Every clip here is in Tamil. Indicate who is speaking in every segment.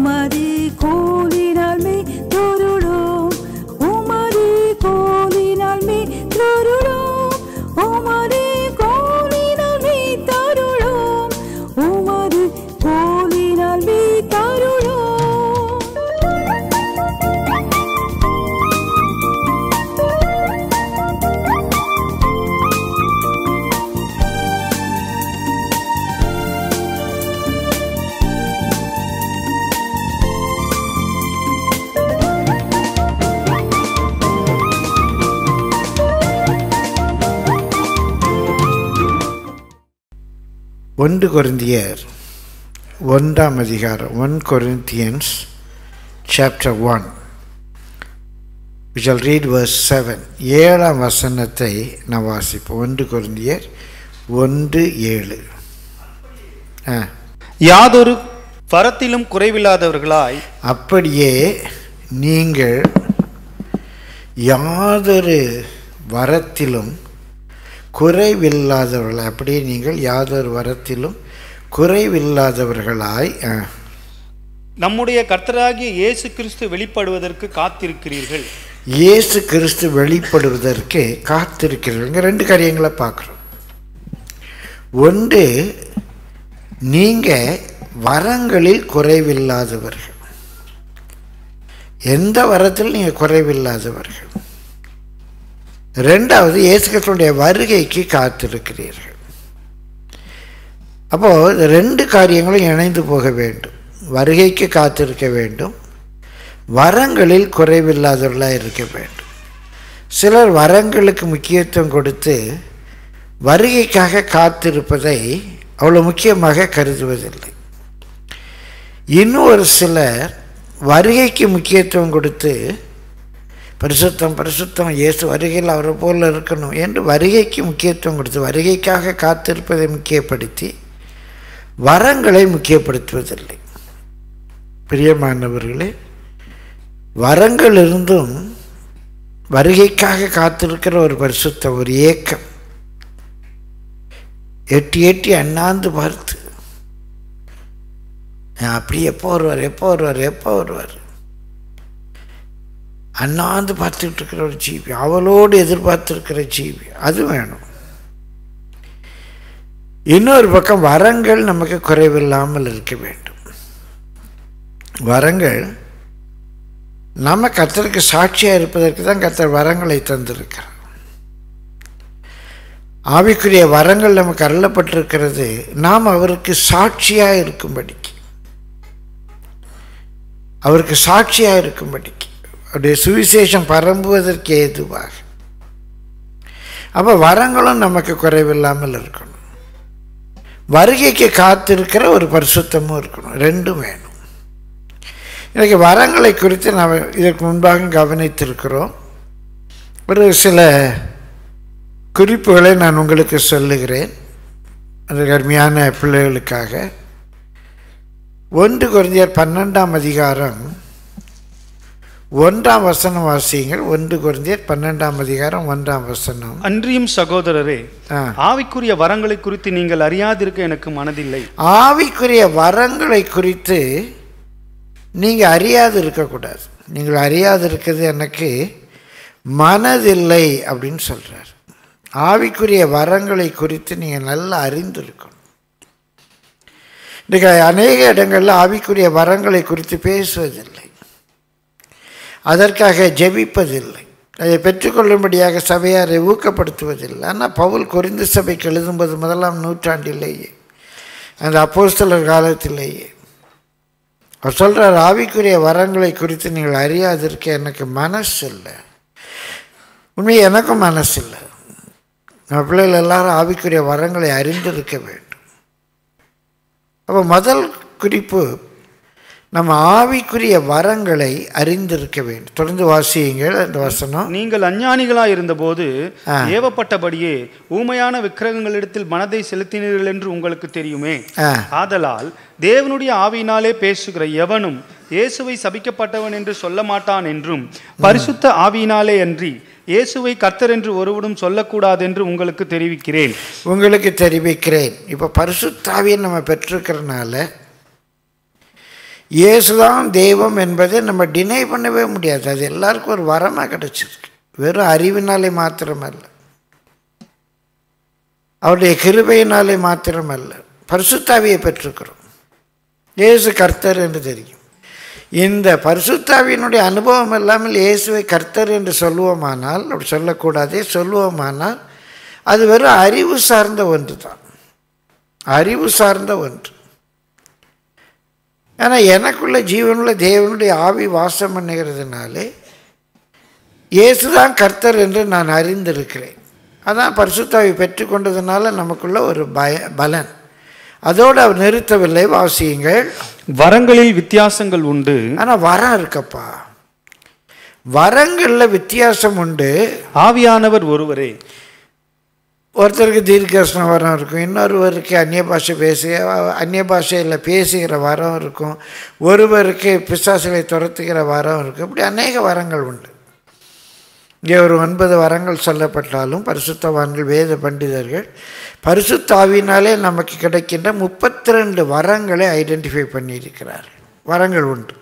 Speaker 1: உமது கோலினால் மே தொருளோம் உமது கோலினால் மே தொருளோம் உமது கோலினால் மே தருளோம் உமது கோலினால் மே தருளோம்
Speaker 2: ஒன்று கொரிந்தியர் ஒன்றாம் அதிகாரம் one Corinthians chapter one we shall read verse seven ஏழாம் வசனத்தை நான் வாசிப்போம் ஒன்று கொரிந்தியர் ஒன்று ஏழு ஆ
Speaker 3: யாதொரு வரத்திலும் குறைவில்லாதவர்களாய்
Speaker 2: அப்படியே நீங்கள் யாதொரு வரத்திலும் குறைவில்லாதவர்கள் அப்படியே நீங்கள் யாதொரு வரத்திலும் குறைவில்லாதவர்களாய் ஆ,
Speaker 3: நம்முடைய கர்த்தராகிய இயேசு கிறிஸ்து வெளிப்படுவதற்கு காத்திருக்கிறீர்கள்
Speaker 2: இயேசு கிறிஸ்து வெளிப்படுவதற்கு காத்திருக்கிறீர்கள் இங்க ரெண்டு காரியங்களை பார்க்குறோம் ஒன்று நீங்கள் வரங்களில் குறைவில்லாதவர்கள் எந்த வரத்தில் நீங்கள் குறைவில்லாதவர்கள் ரெண்டாவது இயேசு கிறிஸ்துடைய வருகைக்கு காத்திருக்கிறீர்கள் அப்போது இந்த ரெண்டு காரியங்களும் இணைந்து போக வேண்டும் வருகைக்கு காத்திருக்க வேண்டும் வரங்களில் குறைவில்லாதவர்களாக இருக்க வேண்டும் சிலர் வரங்களுக்கு முக்கியத்துவம் கொடுத்து வருகைக்காக காத்திருப்பதை அவ்வளோ முக்கியமாக கருதுவதில்லை இன்னும் ஒரு சிலர் வருகைக்கு முக்கியத்துவம் கொடுத்து பரிசுத்தம் பரிசுத்தம் இயேசு வருகையில் அவரை போல இருக்கணும் என்று வருகைக்கு முக்கியத்துவம் கொடுத்து வருகைக்காக காத்திருப்பதை முக்கியப்படுத்தி வரங்களை முக்கியப்படுத்துவதில்லை பிரியமானவர்களே வரங்கள் இருந்தும் வருகைக்காக காத்திருக்கிற ஒரு பரிசுத்த ஒரு ஏக்கம் எட்டி எட்டி அண்ணாந்து பார்த்து "நான் அப்படி எப்போ வருவார் எப்போ வருவார் எப்போ வருவார் அண்ணாந்து பார்த்துக்கிட்டு இருக்கிற ஒரு ஜீவி அவளோடு எதிர்பார்த்துருக்கிற ஜீவி அது வேணும் இன்னொரு பக்கம் வரங்கள் நமக்கு குறைவில்லாமல் இருக்க வேண்டும் வரங்கள் நம்ம கர்த்தருக்கு சாட்சியாக இருப்பதற்கு தான் கர்த்தர் வரங்களை தந்திருக்கிறார் ஆவிக்குரிய வரங்கள் நமக்கு அருளப்பட்டிருக்கிறது நாம் அவருக்கு சாட்சியாக இருக்கும்படிக்கு அவருக்கு சாட்சியாக இருக்கும்படிக்கு அவருடைய சுவிசேஷம் பரம்புவதற்கு ஏதுவாக அப்போ வரங்களும் நமக்கு குறைவில்லாமல் இருக்கணும் வருகைக்கு காத்திருக்கிற ஒரு பரிசுத்தமும் இருக்கணும் ரெண்டும் வேணும் எனக்கு வரங்களை குறித்து நாம் இதற்கு முன்பாக கவனித்திருக்கிறோம் ஒரு சில குறிப்புகளை நான் உங்களுக்கு சொல்லுகிறேன் அந்த அருமையான பிள்ளைகளுக்காக ஒன்று குறைஞ்சர் பன்னெண்டாம் அதிகாரம் ஒன்றாம் வசனம் வாசியுங்கள் ஒன்று குறைஞ்சர் பன்னெண்டாம் அதிகாரம் ஒன்றாம் வசனம்
Speaker 3: அன்றியும் சகோதரரே
Speaker 2: ஆ.
Speaker 3: ஆவிக்குரிய வரங்களை குறித்து நீங்கள் அறியாதிருக்க எனக்கு மனதில்லை
Speaker 2: ஆவிக்குரிய வரங்களை குறித்து நீங்கள் அறியாது இருக்கக்கூடாது நீங்கள் அறியாது இருக்கிறது எனக்கு மனதில்லை அப்படின்னு சொல்கிறார் ஆவிக்குரிய வரங்களை குறித்து நீங்கள் நல்லா அறிந்திருக்கணும் இன்றைக்கு அநேக இடங்களில் ஆவிக்குரிய வரங்களை குறித்து பேசுவதில்லை அதற்காக ஜெபிப்பதில்லை அதை பெற்றுக்கொள்ளும்படியாக சபையாரை ஊக்கப்படுத்துவதில்லை ஆனால் பவுல் குறிந்து சபைக்கு எழுதும்போது முதலாம் நூற்றாண்டிலேயே அந்த அப்போஸ்தலர் காலத்திலேயே அவர் சொல்கிறார் ஆவிக்குரிய வரங்களை குறித்து நீங்கள் அறியாதிருக்க எனக்கு மனசு இல்லை உண்மையை எனக்கும் மனசு இல்லை நம்ம பிள்ளைகள் எல்லாரும் ஆவிக்குரிய வரங்களை அறிந்திருக்க வேண்டும் அப்போ முதல் குறிப்பு நம்ம ஆவிக்குரிய வரங்களை அறிந்திருக்க வேண்டும் தொடர்ந்து வாசியுங்கள் அந்த வசனம்
Speaker 3: நீங்கள் அஞ்ஞானிகளாய் இருந்தபோது ஏவப்பட்டபடியே ஊமையான விக்கிரகங்களிடத்தில் மனதை செலுத்தினீர்கள் என்று உங்களுக்கு தெரியுமே
Speaker 2: ஆ
Speaker 3: ஆதலால் தேவனுடைய ஆவியினாலே பேசுகிற எவனும் இயேசுவை சபிக்கப்பட்டவன் என்று சொல்ல மாட்டான் என்றும் பரிசுத்த ஆவியினாலே அன்றி இயேசுவை கர்த்தர் என்று ஒருவனும் சொல்லக்கூடாது என்று உங்களுக்கு தெரிவிக்கிறேன்
Speaker 2: உங்களுக்கு தெரிவிக்கிறேன் இப்போ பரிசுத்தாவியை நம்ம பெற்றிருக்கிறனால இயேசுதான் தெய்வம் என்பதை நம்ம டினை பண்ணவே முடியாது அது எல்லாருக்கும் ஒரு வரமாக கிடைச்சிருக்கு வெறும் அறிவினாலே மாத்திரமல்ல அவருடைய கிருபையினாலே மாத்திரமல்ல பரிசுத்தாவியை பெற்றிருக்கிறோம் இயேசு கர்த்தர் என்று தெரியும் இந்த பரிசுத்தாவியினுடைய அனுபவம் இல்லாமல் இயேசுவை கர்த்தர் என்று சொல்லுவோமானால் அப்படி சொல்லக்கூடாதே சொல்லுவோமானால் அது வெறும் அறிவு சார்ந்த ஒன்று தான் அறிவு சார்ந்த ஒன்று ஆனால் எனக்குள்ள ஜீவனுள்ள தேவனுடைய ஆவி வாசம் பண்ணுகிறதுனாலே இயேசுதான் கர்த்தர் என்று நான் அறிந்திருக்கிறேன் அதான் பரிசுத்தாவி பெற்றுக்கொண்டதுனால நமக்குள்ள ஒரு பய பலன் அதோடு அவர் நிறுத்தவில்லை வாசியுங்கள்
Speaker 3: வரங்களில் வித்தியாசங்கள் உண்டு
Speaker 2: ஆனால் வரம் இருக்கப்பா வரங்களில் வித்தியாசம் உண்டு
Speaker 3: ஆவியானவர் ஒருவரே
Speaker 2: ஒருத்தருக்கு தீர்க்கர்ஷன வரம் இருக்கும் இன்னொருவருக்கு அந்நிய பாஷை பேசு அந்நிய பாஷையில் பேசுகிற வரம் இருக்கும் ஒருவருக்கு பிசாசுகளை துரத்துகிற வரம் இருக்கும் இப்படி அநேக வரங்கள் உண்டு இங்கே ஒரு ஒன்பது வரங்கள் சொல்லப்பட்டாலும் பரிசுத்தவான்கள் வேத பண்டிதர்கள் பரிசுத்தாவினாலே நமக்கு கிடைக்கின்ற முப்பத்தி ரெண்டு வரங்களை ஐடென்டிஃபை பண்ணியிருக்கிறார்கள் வரங்கள் உண்டு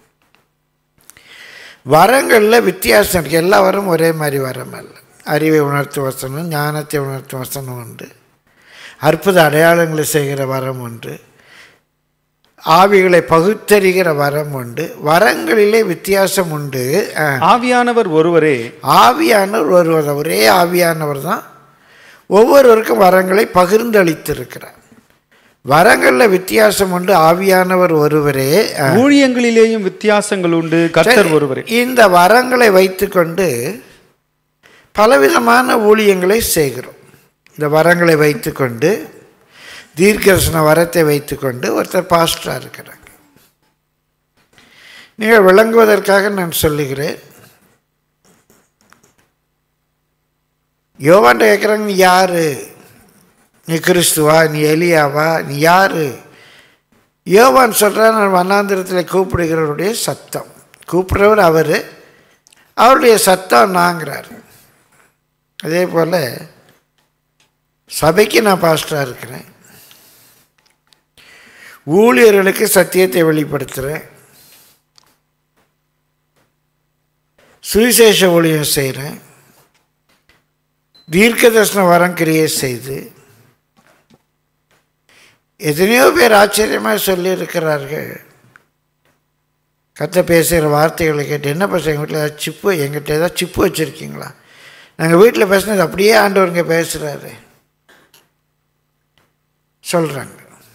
Speaker 2: வரங்களில் வித்தியாசம் இருக்குது எல்லா வரும் ஒரே மாதிரி வரம் அல்ல அறிவை உணர்த்தும் வசனம் ஞானத்தை உணர்த்தும் வசனம் உண்டு அற்புத அடையாளங்களை செய்கிற வரம் உண்டு ஆவிகளை பகுத்தறிகிற வரம் உண்டு வரங்களிலே வித்தியாசம் உண்டு ஆ.
Speaker 3: ஆவியானவர் ஒருவரே
Speaker 2: ஆவியானவர் ஒருவர் தான். ஒரே ஆவியானவர் தான் ஒவ்வொருவருக்கும் வரங்களை பகிர்ந்தளித்திருக்கிறார் வரங்களில் வித்தியாசம் உண்டு ஆவியானவர் ஒருவரே ஆ.
Speaker 3: ஊழியங்களிலேயும் வித்தியாசங்கள் உண்டு கர்த்தர் ஒருவரே
Speaker 2: இந்த வரங்களை வைத்துக்கொண்டு பலவிதமான ஊழியங்களை செய்கிறோம் இந்த வரங்களை வைத்துக்கொண்டு தீர்க்கதரிசன வரத்தை வைத்துக்கொண்டு ஒருத்தர் பாஸ்டராக இருக்கிறாங்க நீங்கள் விளங்குவதற்காக நான் சொல்லுகிறேன் யோவான்ட்ட கேட்குறாங்க நீ யாரு நீ கிறிஸ்துவா நீ எலியாவா நீ யாரு யோவான் சொல்கிறார் நான் வண்ணாந்திரத்தில் கூப்பிடுகிறவருடைய சத்தம் கூப்பிடுறவர் அவர் அவருடைய சத்தம் நாங்கிறார் அதே போல் சபைக்கு நான் பாஸ்டராக இருக்கிறேன் ஊழியர்களுக்கு சத்தியத்தை வெளிப்படுத்துகிறேன் சுவிசேஷ ஊழியம் செய்கிறேன் தீர்க்க தரிசன வரம் கிரியை செய்து எத்தனையோ பேர் ஆச்சரியமாக சொல்லியிருக்கிறார்கள் கத்த பேசுகிற வார்த்தைகளை கேட்டு என்ன பேச எங்கள் வீட்டில் ஏதாவது சிப்பு எங்கிட்ட ஏதாவது சிப்பு வச்சுருக்கீங்களா நாங்கள் வீட்டில் பேசுனது அப்படியே ஆண்டவருங்க பேசுகிறாரு சொல்கிறாங்க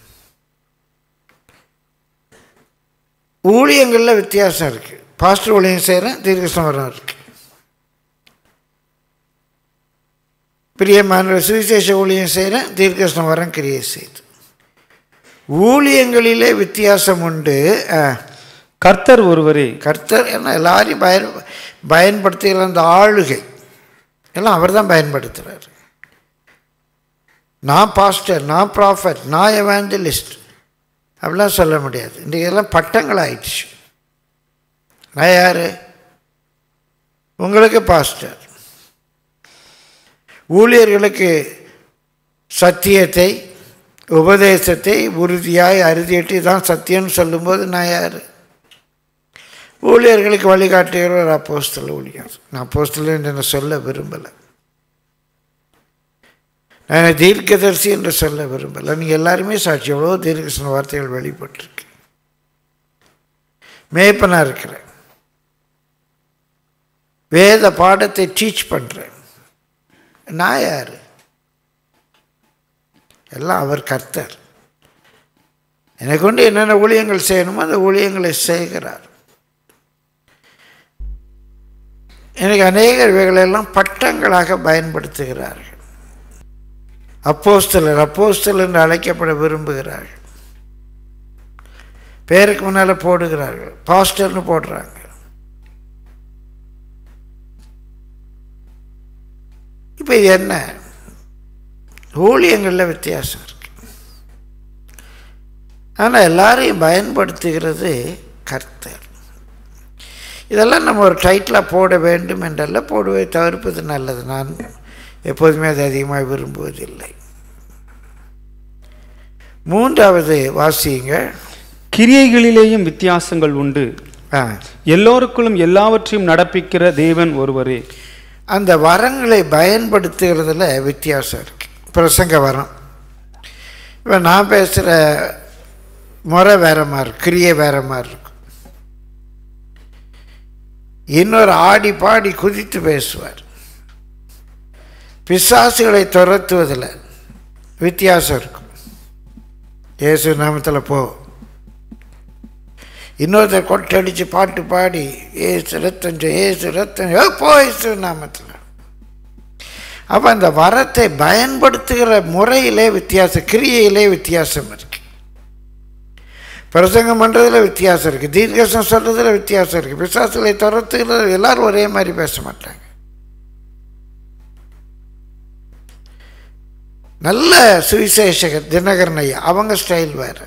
Speaker 2: ஊழியங்களில் வித்தியாசம் இருக்குது பாஸ்டர் ஊழியம் செய்கிறேன் தீர்க்கசம் வரம் இருக்குது பிரியமான சுவிசேஷ ஊழியம் செய்கிறேன் தீர்க்கசம் வரம் கிரியை செய்து ஊழியங்களிலே வித்தியாசம் உண்டு ஆ
Speaker 3: கர்த்தர் ஒருவரே
Speaker 2: கர்த்தர் என்ன எல்லாரையும் பயன் பயன்படுத்துகிற அந்த ஆளுகை எல்லாம் அவர் தான் பயன்படுத்துகிறார் நான் பாஸ்டர் நான் ப்ராஃபட் நான் எவாஞ்சலிஸ்ட் அப்படிலாம் சொல்ல முடியாது இன்றைக்கி எல்லாம் பட்டங்கள் ஆயிடுச்சு நான் யார் உங்களுக்கு பாஸ்டர் ஊழியர்களுக்கு சத்தியத்தை உபதேசத்தை உறுதியாய் அறுதியிட்டு தான் சத்தியம்னு சொல்லும்போது நான் யார் ஊழியர்களுக்கு வழிகாட்டுகிற ஒரு அப்போஸ்தல ஊழியர் நான் அப்போஸ்தலன் என்று நான் சொல்ல விரும்பலை நான் தீர்க்கதரிசி என்று சொல்ல விரும்பலை நீங்கள் எல்லாருமே சாட்சி எவ்வளோ தீர்க்கசன வார்த்தைகள் வெளிப்பட்டிருக்கு மேய்ப்பனாக இருக்கிறேன் வேத பாடத்தை டீச் பண்ணுறேன் நான் யார் எல்லாம் அவர் கர்த்தர் எனக்கு கொண்டு என்னென்ன ஊழியங்கள் செய்யணுமோ அந்த ஊழியங்களை செய்கிறார் எனக்கு அநேகர் இவைகளெல்லாம் பட்டங்களாக பயன்படுத்துகிறார்கள் அப்போஸ்தலர் அப்போஸ்தலர் என்று அழைக்கப்பட விரும்புகிறார்கள் பேருக்கு முன்னால் போடுகிறார்கள் பாஸ்டர்னு போடுறாங்க இப்போ இது என்ன ஊழியங்களில் வித்தியாசம் இருக்கு ஆனால் எல்லாரையும் பயன்படுத்துகிறது கர்த்தர் இதெல்லாம் நம்ம ஒரு டைட்டிலாக போட வேண்டும் என்றெல்லாம் போடுவே தவிர்ப்பது நல்லது நான் எப்போதுமே அது அதிகமாக விரும்புவதில்லை மூன்றாவது வாசியுங்க
Speaker 3: கிரியைகளிலேயும் வித்தியாசங்கள் உண்டு
Speaker 2: ஆ
Speaker 3: எல்லோருக்குள்ளும் எல்லாவற்றையும் நடப்பிக்கிற தேவன் ஒருவரே
Speaker 2: அந்த வரங்களை பயன்படுத்துகிறதுல வித்தியாசம் இருக்கு பிரசங்க வரம் இப்போ நான் பேசுகிற முறை வேற மாதிரி இருக்கும், கிரியை வேற மாதிரி இருக்கும் இன்னொரு ஆடி பாடி குதித்து பேசுவார் பிசாசுகளை துரத்துவதில் வித்தியாசம் இருக்கும் இயேசு நாமத்தில் போ இன்னொருத்தர் கொட்டடிச்சு பாட்டு பாடி ஏசு ரத்தம் செய், ஏசு ரத்தம் செய், ஏ, போ ஏசு நாமத்தில் அப்போ அந்த வரத்தை பயன்படுத்துகிற முறையிலே வித்தியாசம் கிரியையிலே வித்தியாசம் இருக்கு பிரசங்கம் பண்ணுறதுல வித்தியாசம் இருக்குது தீர்க்கசம் சொல்கிறதுல வித்தியாசம் இருக்குது பிசாசுகளை துரத்துகிறது எல்லாரும் ஒரே மாதிரி பேச மாட்டாங்க நல்ல சுவிசேஷகர் தினகரன் ஐயா அவங்க ஸ்டைல் வேறு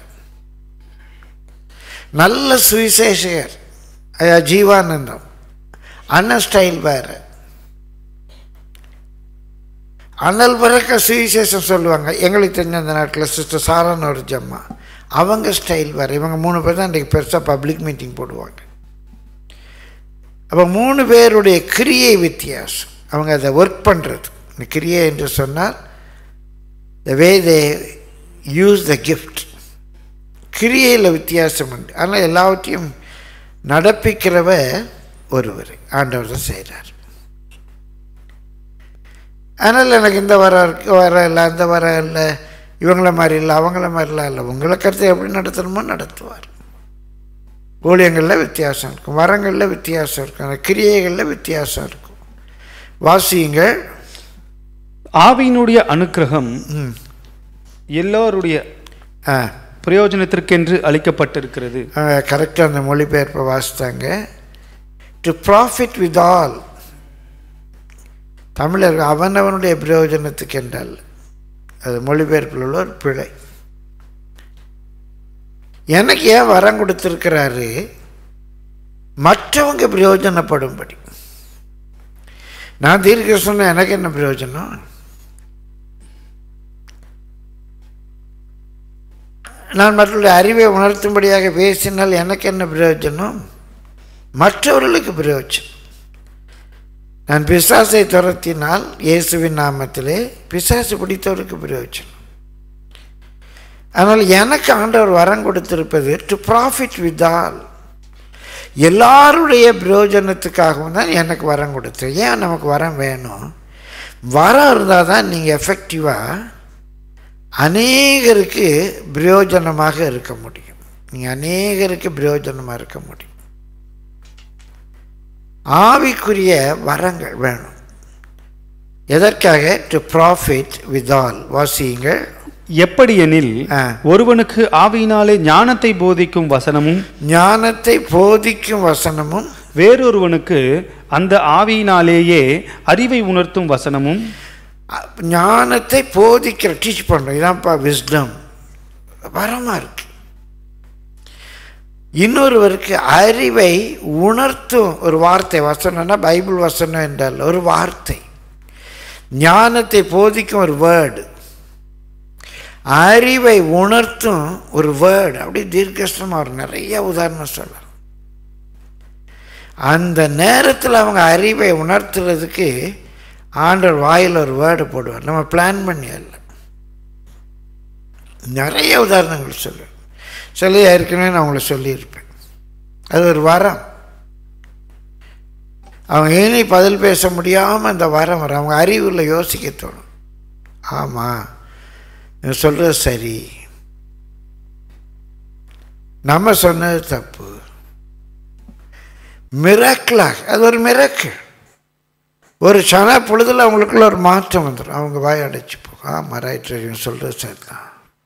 Speaker 2: நல்ல சுவிசேஷகர் ஐயா ஜீவானந்தம் அண்ணன் ஸ்டைல் வேறு அனல் பிறக்க சுவிசேஷம் சொல்லுவாங்க எங்களுக்கு தெரிஞ்ச அந்த நாட்டில் சிஸ்டர் சாரான ஒரு ஜம்மா அவங்க ஸ்டைல் வேறு இவங்க மூணு பேர் தான் இன்றைக்கி பெருசாக பப்ளிக் மீட்டிங் போடுவாங்க அப்போ மூணு பேருடைய கிரியை வித்தியாசம் அவங்க அதை ஒர்க் பண்ணுறது இந்த கிரியை என்று சொன்னால் த வே தே யூஸ் த கிஃப்ட் கிரியையில் வித்தியாசம் உண்டு ஆனால் எல்லாவற்றையும் நடப்பிக்கிறவ ஒருவர் ஆண்டவர் தான் செய்கிறார் அதனால் எனக்கு இந்த வர இருக்கு வர இல்லை அந்த வர இல்லை இவங்கள மாதிரி இல்லை அவங்கள மாதிரிலாம் இல்லை உங்களை கருத்தை எப்படி நடத்தணுமோ நடத்துவார் ஊழியங்களில் வித்தியாசம் இருக்கும் வரங்களில் வித்தியாசம் இருக்கும் அந்த கிரியைகளில் வித்தியாசம் இருக்கும் வாசியுங்கள்
Speaker 3: ஆவியினுடைய அனுக்கிரகம் எல்லோருடைய
Speaker 2: ஆ
Speaker 3: பிரயோஜனத்திற்கென்று அளிக்கப்பட்டிருக்கிறது
Speaker 2: கரெக்டாக அந்த மொழிபெயர்ப்பை வாசித்தாங்க டு ப்ராஃபிட் வித் ஆல் தமிழர் அவனவனுடைய பிரயோஜனத்துக்கு என்றால் அது மொழிபெயர்ப்பில் உள்ள ஒரு பிழை எனக்கு ஏன் வரம் கொடுத்துருக்கிறாரு மற்றவங்க பிரயோஜனப்படும்படி நான் தீர்க்க சொன்ன எனக்கு என்ன பிரயோஜனம் நான் மற்றவருடைய அறிவை உணர்த்தும்படியாக பேசினால் எனக்கு என்ன பிரயோஜனம் மற்றவர்களுக்கு பிரயோஜனம் நான் பிசாசை துரத்தினால் இயேசுவின் நாமத்திலே பிசாசு பிடித்தவருக்கு பிரயோஜனம் ஆனால் எனக்கு ஆண்டவர் வரம் கொடுத்திருப்பது டு ப்ராஃபிட் வித் ஆல் எல்லாருடைய பிரயோஜனத்துக்காகவும் தான் எனக்கு வரம் கொடுத்து ஏன் நமக்கு வரம் வேணும் வரம் இருந்தால் தான் நீங்கள் எஃபெக்டிவாக அநேகருக்கு பிரயோஜனமாக இருக்க முடியும் நீங்கள் அநேகருக்கு பிரயோஜனமாக இருக்க முடியும் ஆவிக்குரிய வரங்கள் வேணும் எதற்காக டு ப்ராஃபிட் வித் ஆல் வாசியுங்கள்
Speaker 3: எப்படியெனில்
Speaker 2: ஆ.
Speaker 3: ஒருவனுக்கு ஆவியினாலே ஞானத்தை போதிக்கும் வசனமும்
Speaker 2: ஞானத்தை போதிக்கும் வசனமும்
Speaker 3: வேறொருவனுக்கு அந்த ஆவியினாலேயே அறிவை உணர்த்தும் வசனமும்
Speaker 2: அ- ஞானத்தை போதிக்கிற டீச் பண்ணுறோம் இதான்ப்பா விஸ்டம் வரமாக இருக்கு இன்னொருவருக்கு அறிவை உணர்த்தும் ஒரு வார்த்தை வசனம்னா பைபிள் வசனம் என்றால் ஒரு வார்த்தை ஞானத்தை போதிக்கும் ஒரு வேர்டு அறிவை உணர்த்தும் ஒரு வேர்டு அப்படியே தீர்க்கஷ்டமாக ஒரு நிறைய உதாரணம் சொல்லலாம் அந்த நேரத்தில் அவங்க அறிவை உணர்த்துறதுக்கு ஆண்டவர் வாயில் ஒரு வேர்டு போடுவார் நம்ம பிளான் பண்ணி அல்ல நிறைய உதாரணங்கள் சொல்லுவேன் சொல்லி ஏற்கனவே நான் உங்களை சொல்லியிருப்பேன் அது ஒரு வரம் அவங்க இனி பதில் பேச முடியாமல் அந்த வரம் வரும் அவங்க அறிவில் யோசிக்க தோணும் ஆமாம் நீ சொல்கிறது சரி நம்ம சொன்னது தப்பு மிராக்கிளாக அது ஒரு மிராக்கிள் ஒரு சன பொழுதில் அவங்களுக்குள்ள ஒரு மாற்றம் வந்துடும் அவங்க வாய் அடைச்சி போகும் ஆமாம் ரைட் ரைட் சொல்கிறது சரிதான்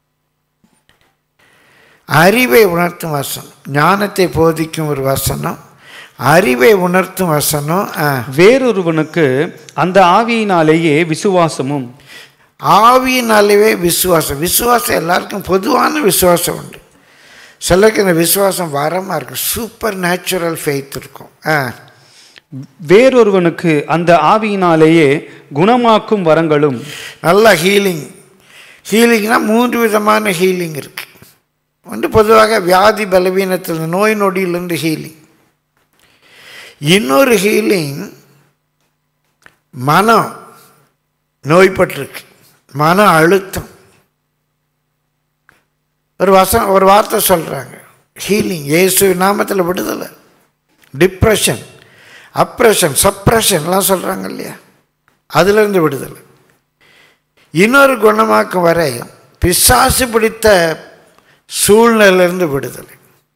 Speaker 2: அறிவை உணர்த்தும் வசனம் ஞானத்தை போதிக்கும் ஒரு வசனம் அறிவை உணர்த்தும் வசனம் ஆ.
Speaker 3: வேறொருவனுக்கு அந்த ஆவியினாலேயே விசுவாசமும்
Speaker 2: ஆவியினாலேயே விசுவாசம் விசுவாசம் எல்லாருக்கும் பொதுவான விசுவாசம் உண்டு சிலருக்கு இந்த விசுவாசம் வரமாக இருக்கும் சூப்பர் நேச்சுரல் ஃபெய்த் இருக்கும் ஆ
Speaker 3: வேறொருவனுக்கு அந்த ஆவியினாலேயே குணமாக்கும் வரங்களும்
Speaker 2: நல்ல ஹீலிங் ஹீலிங்னா மூன்று விதமான ஹீலிங் இருக்கு வந்து பொதுவாக வியாதி பலவீனத்தில் நோய் நொடியிலிருந்து ஹீலிங் இன்னொரு ஹீலிங் மனம் நோய்பட்டிருக்கு மன அழுத்தம் ஒரு வசம் ஒரு வார்த்தை சொல்கிறாங்க ஹீலிங் இயேசு நாமத்தில் விடுதலை டிப்ரெஷன் அப்ரெஷன் சப்ரெஷன்லாம் சொல்கிறாங்க இல்லையா அதிலிருந்து விடுதலை இன்னொரு குணமாக்கும் வரை பிசாசு பிடித்த சூழ்நிலையிலிருந்து விடுதலை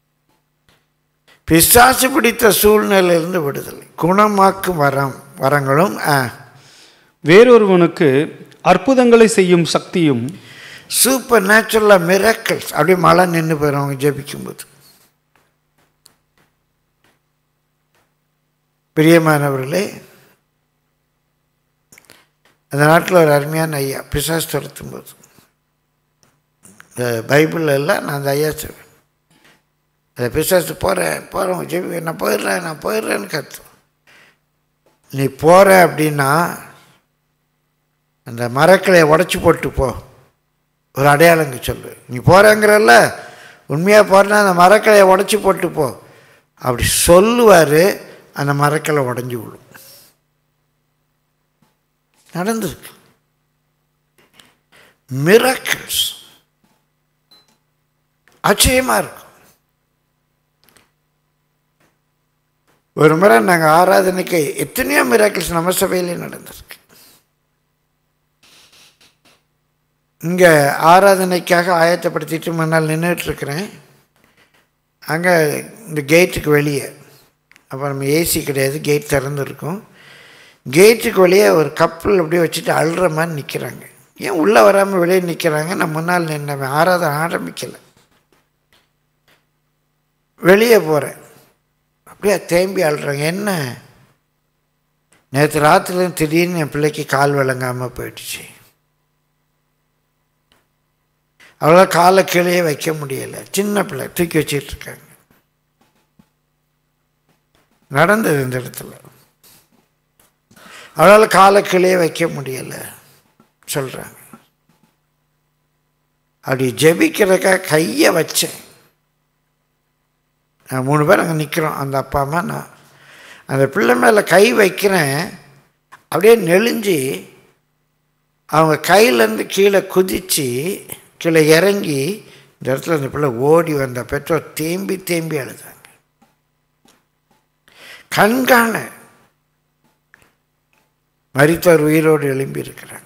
Speaker 2: பிசாசு பிடித்த சூழ்நிலையிலிருந்து விடுதலை குணமாக்கும் வரம் வரங்களும் ஆ
Speaker 3: வேறொருவனுக்கு அற்புதங்களை செய்யும் சக்தியும்
Speaker 2: சூப்பர் நேச்சுரலாக மிராக்கிள்ஸ் அப்படியே மழை நின்று போயிடும் அவங்க ஜெபிக்கும்போது பிரியமானவர்களே அந்த நாட்டில் ஒரு அருமையான ஐயா பிசாஸ் துரத்தும் போது இந்த பைபிளில் எல்லாம் நான் அந்த ஐயா சொல்வேன் அந்த பிசாசு போகிறேன் போகிறேன் ஜெபி நான் போயிடுறேன் நான் போயிடுறேன்னு கத்தும் நீ போகிற அப்படின்னா அந்த மரக்கிளையை உடச்சி போட்டு போ ஒரு அடையாளங்க சொல்லு நீ போகிறேங்கிறல்ல உண்மையாக போகிறனா அந்த மரக்கிளையை உடச்சி போட்டு போ அப்படி சொல்லுவார் அந்த மரக்கிளை உடஞ்சி விழும் நடந்திருக்கு மிராக்கிள்ஸ் ஆச்சரியமாக இருக்கும் ஒரு முறை நாங்கள் ஆராதனைக்கு எத்தனையோ மிராக்கிள்ஸ் நம்ம சபையிலே நடந்திருக்கு இங்கே ஆராதனைக்காக ஆயத்தப்படுத்திட்டு முன்னால் நின்றுட்டுருக்கிறேன் அங்கே இந்த கேட்டுக்கு வெளியே அப்போ நம்ம ஏசி கிடையாது கேட் திறந்துருக்கும் கேட்டுக்கு வெளியே ஒரு கப்பல் அப்படியே வச்சுட்டு அழுற மாதிரி நிற்கிறாங்க ஏன் உள்ளே வராமல் வெளியே நிற்கிறாங்க நான் முன்னால் நின்றவன் ஆராதனை ஆரம்பிக்கலை வெளியே போகிறேன் அப்படியே தேம்பி அழுறாங்க என்ன நேற்று ராத்திரில திடீர்னு என் பிள்ளைக்கு கால் விளங்காமல் போயிடுச்சு அவளால் காலை கீழே வைக்க முடியலை சின்ன பிள்ளை தூக்கி வச்சிட்டு இருக்காங்க நடந்தது இந்த இடத்துல அவளால் காலை கீழே வைக்க முடியலை சொல்கிறாங்க அப்படி ஜெபிக்கிறதுக்காக கையை வச்சேன் நான் மூணு பேர் அங்கே நிற்கிறோம் அந்த அப்பா அம்மா நான் அந்த பிள்ளை மேலே கை வைக்கிறேன் அப்படியே நெளிஞ்சு அவங்க கையிலேருந்து கீழே குதித்து கீழே இறங்கி இந்த இடத்துல அந்த பிள்ளை ஓடி வந்த பெற்றோர் தேம்பி தேம்பி அழுதாங்க கண்காண மரித்தவர் உயிரோடு எழும்பி இருக்கிறாங்க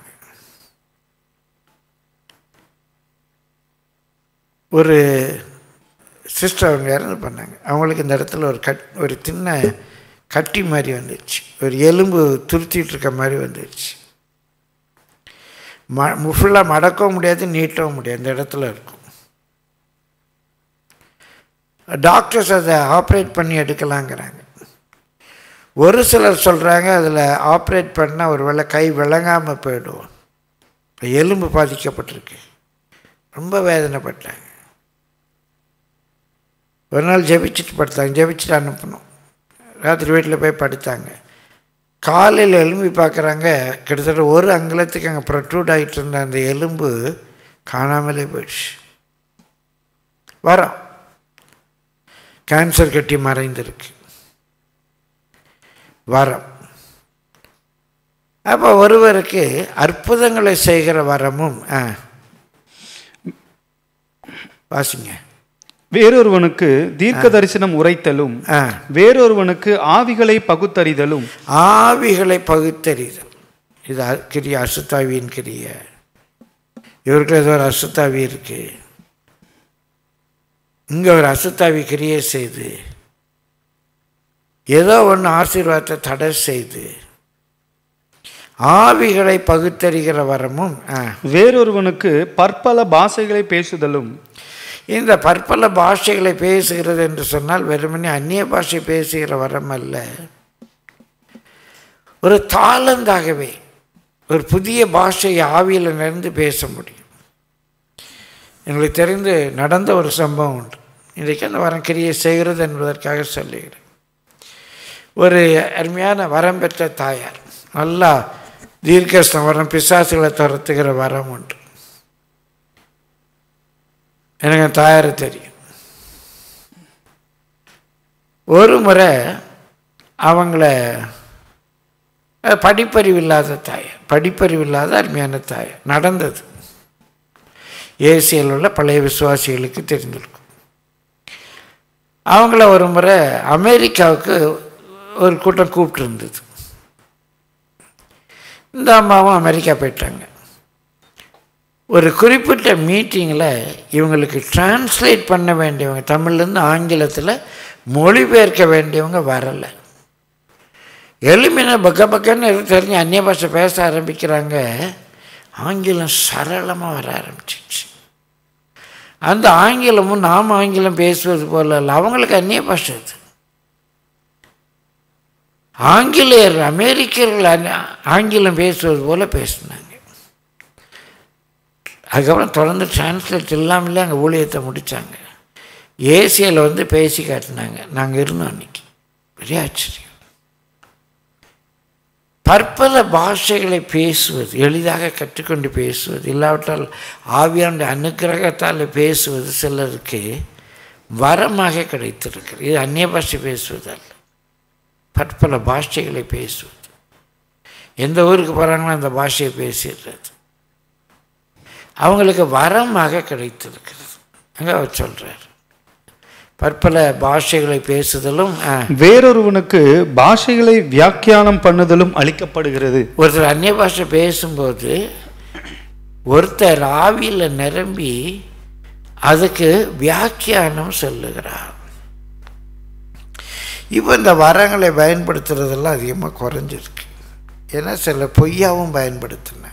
Speaker 2: ஒரு சிஸ்டர் அவங்க இறந்து பண்ணாங்க அவங்களுக்கு இந்த இடத்துல ஒரு கட் ஒரு சின்ன கட்டி மாதிரி வந்துடுச்சு ஒரு எலும்பு துருத்திட்டு இருக்க மாதிரி வந்துடுச்சு ம ஃபுல்லாக மடக்கவும் முடியாது நீட்டவும் முடியாது இந்த இடத்துல இருக்கும் டாக்டர்ஸ் அதை ஆப்ரேட் பண்ணி எடுக்கலாங்கிறாங்க ஒரு சிலர் சொல்கிறாங்க அதில் ஆப்ரேட் பண்ணால் ஒரு வேளை கை விளங்காமல் போயிடும் எலும்பு பாதிக்கப்பட்டிருக்கு ரொம்ப வேதனைப்பட்டாங்க ஒரு நாள் ஜெபிச்சுட்டு படுத்தாங்க ஜெபிச்சுட்டு அனுப்பணும் ராத்திரி வீட்டில் போய் படுத்தாங்க காலையில் எலும்பி பார்க்குறாங்க கிட்டத்தட்ட ஒரு அங்குலத்துக்கு அங்கே ப்ரொட்ரூட் ஆகிட்டு இருந்த அந்த எலும்பு காணாமலே போயிடுச்சு வரோம் கேன்சர் கட்டி மறைந்திருக்கு வரம் அப்போ ஒருவருக்கு அற்புதங்களை செய்கிற வரமும் ஆ வாசிங்க
Speaker 3: வேறொருவனுக்கு தீர்க்க தரிசனம் உரைத்தலும்
Speaker 2: ஆ
Speaker 3: வேறொருவனுக்கு ஆவிகளை பகுத்தறிதலும்
Speaker 2: ஆவிகளை பகுத்தறிதல் இது அ- கிரிய அசுத்தாவியின் கிரிய இவருக்கு ஏதோ ஒரு அசுத்தாவி இருக்கு இங்கே ஒரு அசுத்தாவி கிரியை செய்து ஏதோ ஒன்று ஆசீர்வாதத்தை தடை செய்து ஆவிகளை பகுத்தறிகிற வரமும் ஆ
Speaker 3: வேறொருவனுக்கு பற்பல பாஷைகளை பேசுதலும்
Speaker 2: இந்த பற்பல பாஷைகளை பேசுகிறது என்று சொன்னால் வெறுமனே அந்நிய பாஷை பேசுகிற வரம் அல்ல ஒரு தாளந்தாகவே ஒரு புதிய பாஷையை ஆவியில் நிறைந்து பேச முடியும் எங்களுக்கு தெரிந்து நடந்த ஒரு சம்பவம் உண்டு இன்றைக்கு அந்த வரம் கிரியை செய்கிறது என்பதற்காக சொல்லுகிறேன் ஒரு அருமையான வரம் பெற்ற தாயார் நல்லா தீர்க்கஸ்தம் வரம் பிசாசுகளை துரத்துகிற வரம் உண்டு எனக்கு என் தாயாரை தெரியும் ஒரு முறை அவங்கள அஹ், படிப்பறிவு இல்லாத தாய் படிப்பறிவு இல்லாத அருமையான தாய் நடந்தது ஏசியில் உள்ள பழைய விசுவாசிகளுக்கு தெரிந்திருக்கும் அவங்கள ஒரு முறை அமெரிக்காவுக்கு ஒரு கூட்டம் கூப்பிட்டு இருந்தது இந்த அம்மாவும் அமெரிக்கா போயிட்டாங்க ஒரு குறிப்பிட்ட மீட்டிங்கில் இவங்களுக்கு டிரான்ஸ்லேட் பண்ண வேண்டியவங்க தமிழ்லேருந்து ஆங்கிலத்தில் மொழிபெயர்க்க வேண்டியவங்க வரலை எளிமையான பக்க பக்கன்னு எதுவும் தெரிஞ்சு அந்நிய பாஷை பேச ஆரம்பிக்கிறாங்க ஆங்கிலம் சரளமாக வர ஆரம்பிச்சிச்சு அந்த ஆங்கிலமும் நாம் ஆங்கிலம் பேசுவது போல இல்லை அவங்களுக்கு அந்நிய பாஷை அது ஆங்கிலேயர் அமெரிக்கர்கள் அந்ந- ஆங்கிலம் பேசுவது போல பேசினாங்க அதுக்கப்புறம் தொடர்ந்து டிரான்ஸ்லேட் இல்லாமலே அங்கே ஊழியத்தை முடித்தாங்க ஏசியில் வந்து பேசி காட்டினாங்க நாங்கள் இருந்தோம் அன்னைக்கு பெரிய ஆச்சரியம் பற்பல பாஷைகளை பேசுவது எளிதாக கற்றுக்கொண்டு பேசுவது இல்லாவிட்டால் ஆவியாண்ட அனுக்கிரகத்தால் பேசுவது சிலருக்கு வரமாக கிடைத்திருக்கிறது இது அந்நிய பாஷை பேசுவது அல்ல பற்பல பாஷைகளை பேசுவது எந்த ஊருக்கு போகிறாங்களோ அந்த பாஷையை பேசிடுறது அவங்களுக்கு வரமாக கிடைத்திருக்கிறது அங்கே அவர் சொல்கிறார் பற்பல பாஷைகளை பேசுதலும் ஆ,
Speaker 3: வேறொருவனுக்கு பாஷைகளை வியாக்கியானம் பண்ணுதலும் அளிக்கப்படுகிறது
Speaker 2: ஒருத்தர் அந்நிய பாஷை பேசும்போது ஒருத்தர் ஆவியில் நிரம்பி அதுக்கு வியாக்கியானம் சொல்லுகிறார் இப்போ இந்த வரங்களை பயன்படுத்துறதெல்லாம் அதிகமாக குறைஞ்சிருக்கு ஏன்னா சில பொய்யாவும் பயன்படுத்தினாங்க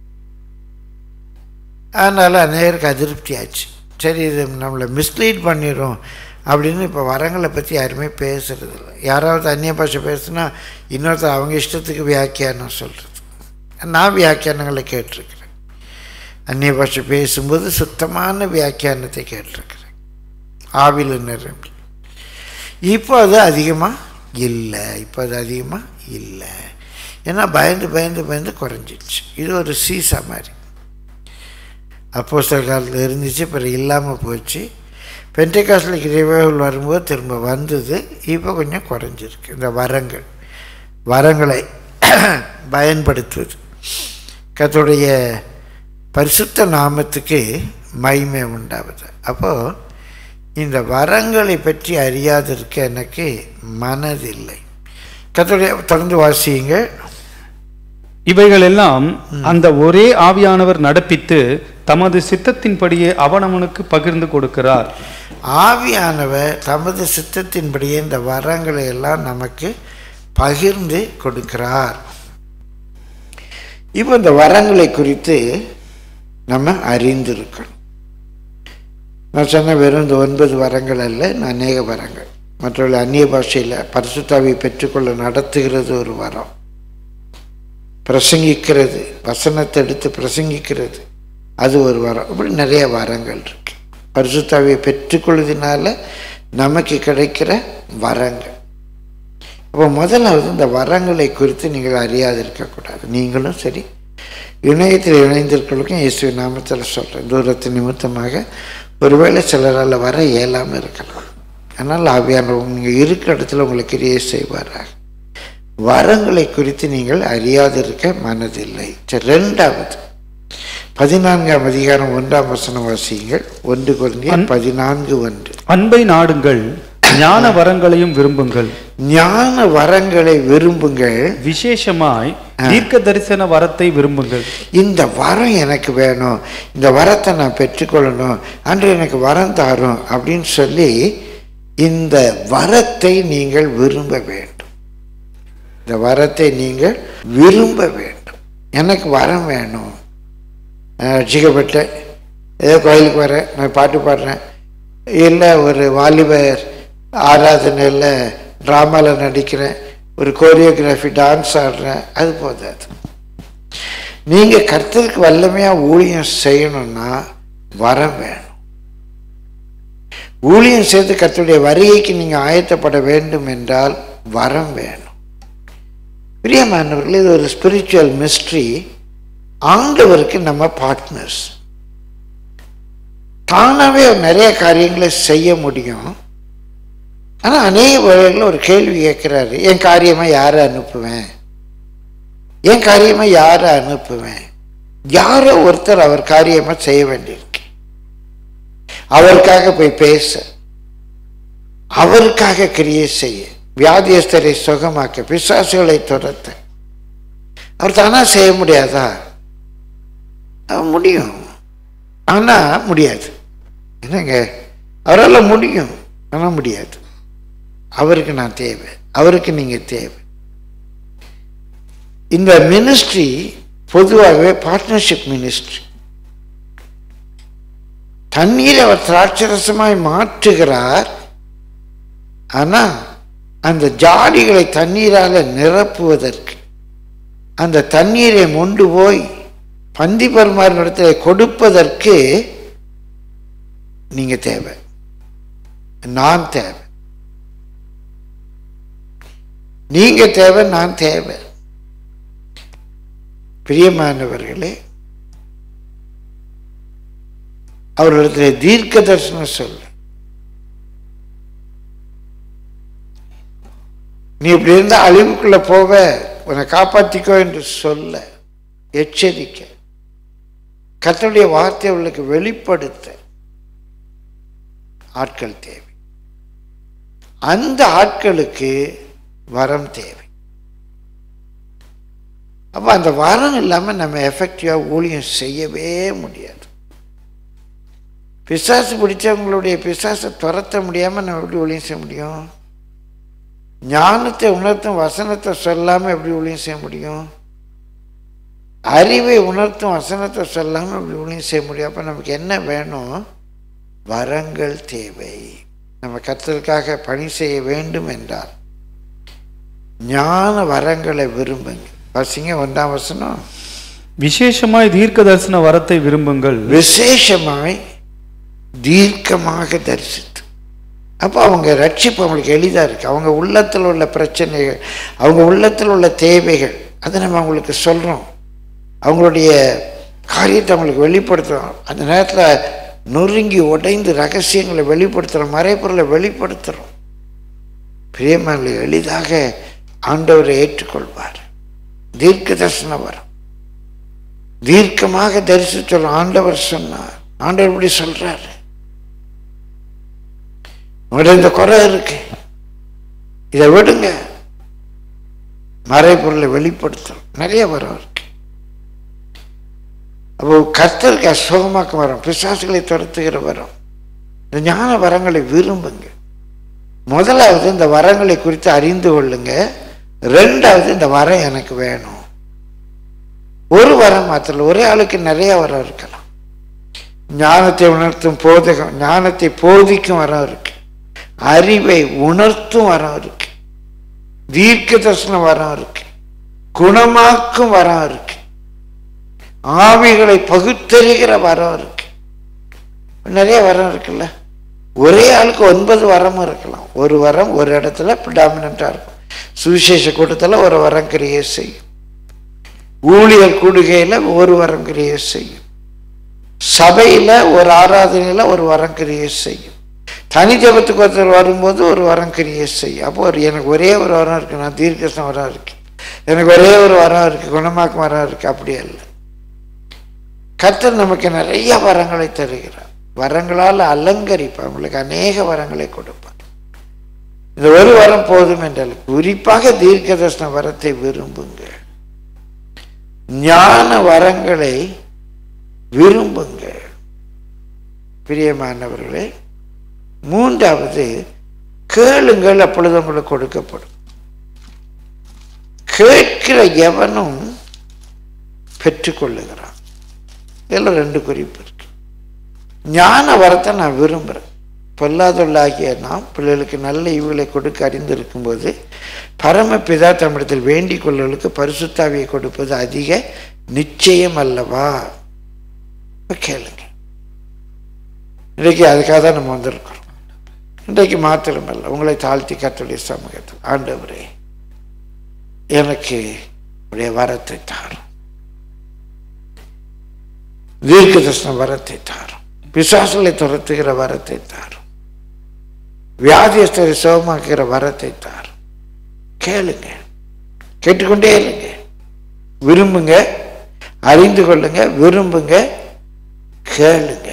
Speaker 2: அதனால் அநேகருக்கு அதிருப்தி ஆச்சு சரி இது நம்மளை மிஸ்லீட் பண்ணிடும் அப்படின்னு இப்போ வரங்களை பற்றி யாருமே பேசுறது இல்லை யாராவது அந்நிய பாஷை பேசுனா இன்னொருத்தர் அவங்க இஷ்டத்துக்கு வியாக்கியானம் சொல்கிறது நான் வியாக்கியானங்களை கேட்டிருக்கிறேன் அந்நிய பாஷை பேசும்போது சுத்தமான வியாக்கியானத்தை கேட்டிருக்கிறேன் ஆவில நிரம்பி இப்போ அது அதிகமாக இல்லை இப்போ அது அதிகமாக இல்லை ஏன்னா பயந்து பயந்து பயந்து குறைஞ்சிடுச்சு இது ஒரு சீசா மாதிரி அப்போஸ்தலர் காலத்தில் இருந்துச்சு பிறகு இல்லாமல் போச்சு பென்டகாஸ்லிக் ரிவைவல் வரும்போது திரும்ப வந்தது இப்போ கொஞ்சம் குறைஞ்சிருக்கு இந்த வரங்கள் வரங்களை பயன்படுத்துவது கர்த்தருடைய பரிசுத்த நாமத்துக்கு மகிமை உண்டாவது அப்போது இந்த வரங்களை பற்றி அறியாதிருக்க எனக்கு மனதில்லை கர்த்தருடைய தொடர்ந்து வாசியுங்க
Speaker 3: இவைகள் எல்லாம் அந்த ஒரே ஆவியானவர் நடப்பித்து தமது சித்தத்தின்படியே அவனவனுக்கு பகிர்ந்து கொடுக்கிறார்
Speaker 2: ஆவியானவர் தமது சித்தத்தின்படியே இந்த வரங்களை எல்லாம் நமக்கு பகிர்ந்து கொடுக்கிறார் இப்போ இந்த வரங்களை குறித்து நம்ம அறிந்திருக்கணும் நான் சொன்ன வெறும் இந்த ஒன்பது வரங்கள் அல்ல நான் அநேக வரங்கள் மற்றவர்கள் அந்நிய பாஷையில் பரிசுத்தாவை பெற்றுக்கொள்ள நடத்துகிறது ஒரு வரம் பிரசங்கிக்கிறது வசனத்தை எடுத்து பிரசங்கிக்கிறது அது ஒரு வரம் இப்படி நிறைய வரங்கள் இருக்கு பரிசுத்தாவியை பெற்றுக்கொள்வதனால நமக்கு கிடைக்கிற வரங்கள் அப்போ முதலாவது இந்த வரங்களை குறித்து நீங்கள் அறியாது இருக்கக்கூடாது நீங்களும் சரி இணையத்தில் இணைந்திருக்கிறவங்களுக்கும் இயேசு நாமத்தில் சொல்கிறேன் தூரத்து நிமித்தமாக ஒருவேளை சிலரால் வர இயலாமல் இருக்கலாம் ஆனால் ஆவியானவங்க நீங்கள் இருக்கிற இடத்துல உங்களுக்கு கிரியை செய்வாராக வரங்களை குறித்து நீங்கள் அறியாதிருக்க மனதில்லை சரி ரெண்டாவது பதினான்காம் அதிகாரம் ஒன்றாம் வசனம் வாசியுங்கள் ஒன்று குறைந்த பதினான்கு ஒன்று
Speaker 3: அன்பை நாடுங்கள் ஞான வரங்களையும் விரும்புங்கள்
Speaker 2: ஞான வரங்களை விரும்புங்கள்
Speaker 3: விசேஷமாய் தீர்க்க தரிசன வரத்தை விரும்புங்கள்
Speaker 2: இந்த வரம் எனக்கு வேணும் இந்த வரத்தை நான் பெற்றுக்கொள்ளணும் அன்று எனக்கு வரம் தாரும் அப்படின்னு சொல்லி இந்த வரத்தை நீங்கள் விரும்ப வேண்டும் இந்த வரத்தை நீங்கள் விரும்ப வேண்டும் எனக்கு வரம் வேணும் நான் ரட்சிக்கப்பட்டேன் ஏதோ கோயிலுக்கு வரேன் நான் பாட்டு பாடுறேன் இல்லை ஒரு வாலிபர் ஆராதனையில் ட்ராமாவில் நடிக்கிறேன் ஒரு கோரியோகிராஃபி டான்ஸ் ஆடுறேன் அது போதாது நீங்கள் கர்த்தருக்கு வல்லமையாக ஊழியம் செய்யணும்னா வரம் வேணும் ஊழியம் செய்து கர்த்தருடைய வருகைக்கு நீங்கள் ஆயத்தப்பட வேண்டும் என்றால் வரம் வேணும் பிரியமானவர்களே இது ஒரு ஸ்பிரிச்சுவல் மிஸ்ட்ரி ஆண்டவருக்கு நம்ம பார்ட்னர்ஸ் தானாகவே அவர் நிறைய காரியங்களை செய்ய முடியும் ஆனால் அநேக வகைகளில் ஒரு கேள்வி கேட்குறாரு என் காரியமாக யாரை அனுப்புவேன் என் காரியமாக யாரை அனுப்புவேன் யாரோ ஒருத்தர் அவர் காரியமாக செய்ய வேண்டியிருக்கு அவருக்காக போய் பேச அவருக்காக கிரியை செய்ய வியாதியஸ்தரை சுகமாக்க பிசாசுகளை துரத்த அவர் தானா செய்ய முடியாதா அவர் முடியும் ஆனா முடியாது என்னங்க அவரால் முடியும் ஆனால் முடியாது அவருக்கு நான் தேவை அவருக்கு நீங்க தேவை இந்த மினிஸ்ட்ரி பொதுவாகவே பார்ட்னர்ஷிப் மினிஸ்ட்ரி தண்ணீரை அவர் திராட்சரசமாய் மாற்றுகிறார் ஆனா அந்த ஜாடிகளை தண்ணீரால நிரப்புவதற்கு அந்த தண்ணீரை மொண்டு போய் பந்தி பரிமாறும் இடத்துல கொடுப்பதற்கு நீங்க தேவை நான் தேவை நீங்க தேவை நான் தேவை பிரியமானவர்களே அவர்களிடத்தில் தீர்க்க தரிசனம் சொல்லு நீ இப்படி இருந்தா அழிவுக்குள்ள போவ உன்னை காப்பாத்திக்கோ என்று சொல்ல எச்சரிக்க கர்த்தருடைய வார்த்தை அவர்களுக்கு வெளிப்படுத்த ஆட்கள் தேவை அந்த ஆட்களுக்கு வரம் தேவை அப்ப அந்த வரம் இல்லாம நம்ம எஃபெக்டிவா ஊழியம் செய்யவே முடியாது பிசாசு பிடிச்சவங்களுடைய பிசாசை துரத்த முடியாம நம்ம எப்படி ஊழியம் செய்ய முடியும் ஞானத்தை உணர்த்தும் வசனத்தை சொல்லாம எப்படி ஊழியம் செய்ய முடியும் அறிவை உணர்த்தும் வசனத்தை சொல்லாம எப்படி ஊழியம் செய்ய முடியும் அப்ப நமக்கு என்ன வேணும் வரங்கள் தேவை நம்ம கத்தலுக்காக பணி செய்ய வேண்டும் என்றால் ஞான வரங்களை விரும்புங்க பசிங்க ஒன்றாம் வசனம்
Speaker 3: விசேஷமாய் தீர்க்க தரிசன வரத்தை விரும்புங்கள்
Speaker 2: விசேஷமாய் தீர்க்கமாக தரிசித்து அப்போ அவங்க ரட்சிப்பு அவங்களுக்கு எளிதாக இருக்குது அவங்க உள்ளத்தில் உள்ள பிரச்சனைகள் அவங்க உள்ளத்தில் உள்ள தேவைகள் அதை நம்ம அவங்களுக்கு சொல்கிறோம் அவங்களுடைய காரியத்தை அவங்களுக்கு வெளிப்படுத்துகிறோம் அந்த நேரத்தில் நொறுங்கி உடைந்து ரகசியங்களை வெளிப்படுத்துகிறோம் மறைப்பொருளை வெளிப்படுத்துகிறோம் பிரியமான எளிதாக ஆண்டவரை ஏற்றுக்கொள்வார் தீர்க்க தரிசனம் வரும் தீர்க்கமாக தரிசித்தோம் ஆண்டவர் சொன்னார் ஆண்டவர் இப்படி சொல்றாரு உங்கள்ட்ட இந்த குறை இருக்கு இதை விடுங்க மறைப்பொருளை வெளிப்படுத்தும் நிறைய வரம் இருக்கு அப்போ கர்த்தருக்கு அசுகமாக்க வரும் பிசாசுகளை துரத்துகிற வரம் இந்த ஞான வரங்களை விரும்புங்க முதலாவது இந்த வரங்களை குறித்து அறிந்து கொள்ளுங்க ரெண்டாவது இந்த வரம் எனக்கு வேணும் ஒரு வரம் மாத்திரம் ஒரே ஆளுக்கு நிறைய வரம் இருக்கலாம் ஞானத்தை உணர்த்தும் போதகம் ஞானத்தை போதிக்கும் வரம் இருக்கு அறிவை உணர்த்தும் வரம் இருக்கு தீர்க்க தரிசனம் வரம் இருக்கு குணமாக்கும் வரம் இருக்கு ஆவிகளை பகுத்தறிகிற வரம் இருக்கு நிறைய வரம் இருக்குல்ல ஒரே ஆளுக்கு ஒன்பது வரமும் இருக்கலாம் ஒரு வரம் ஒரு இடத்துல ப்ரிடாமினண்ட்டாக இருக்கும் சுவிசேஷ கூட்டத்தில் ஒரு வரம் கிரியை செய்யும் ஊழியர் கூடுகையில் ஒரு வரம் கிரியை செய்யும் சபையில் ஒரு ஆராதனையில் ஒரு வரம் கிரியை செய்யும் தனி ஜபத்துக்கு ஒருத்தர் வரும்போது ஒரு வரம் கிரியை செய்யும் அப்போ ஒரு எனக்கு ஒரே ஒரு வரம் இருக்கு நான் தீர்க்கசம் வரம் இருக்கு எனக்கு ஒரே ஒரு வரம் இருக்கு குணமாக்கும் வரம் இருக்கு அப்படி அல்ல கர்த்தர் நமக்கு நிறைய வரங்களை தருகிறார் வரங்களால் அலங்கரிப்பார் உங்களுக்கு அநேக வரங்களை கொடுப்பார் இந்த ஒரு வரம் போதும் என்றால் குறிப்பாக தீர்க்க தரிசன வரத்தை விரும்புங்க ஞான வரங்களை விரும்புங்க பிரியமானவர்களே மூன்றாவது கேளுங்கள் அப்பொழுது உங்களுக்கு கொடுக்கப்படும் கேட்கிற எவனும் பெற்றுக்கொள்ளுகிறான் இதில் ரெண்டு குறிப்பு இருக்கு ஞான வரத்தை நான் விரும்புகிறேன் பொல்லாதொல்லாகிய நாம் பிள்ளைகளுக்கு நல்ல ஈவுகளை கொடுக்க அறிந்திருக்கும்போது பரமபிதா தம்மிடத்தில் வேண்டிக் கொள்ளுகளுக்கு பரிசுத்தாவியை கொடுப்பது அதிக நிச்சயம் அல்லவா இப்ப கேளுங்க இன்றைக்கு அதுக்காக தான் நம்ம வந்திருக்கிறோம் இன்றைக்கு மாத்திரமல்ல உங்களை தாழ்த்தி கத்துடைய சமூகத்தில் ஆண்டவரே எனக்கு உடைய வரத்தை தாரும் தீர்க்க தரிசன வரத்தை தாரும் பிசாசுகளை துரத்துகிற வரத்தை தாரும் வியாதியஸ்தரை சுகமாக்குகிற வரத்தை தாரும் கேளுங்க கேட்டுக்கொண்டே இருங்க விரும்புங்க அறிந்து கொள்ளுங்க விரும்புங்க கேளுங்க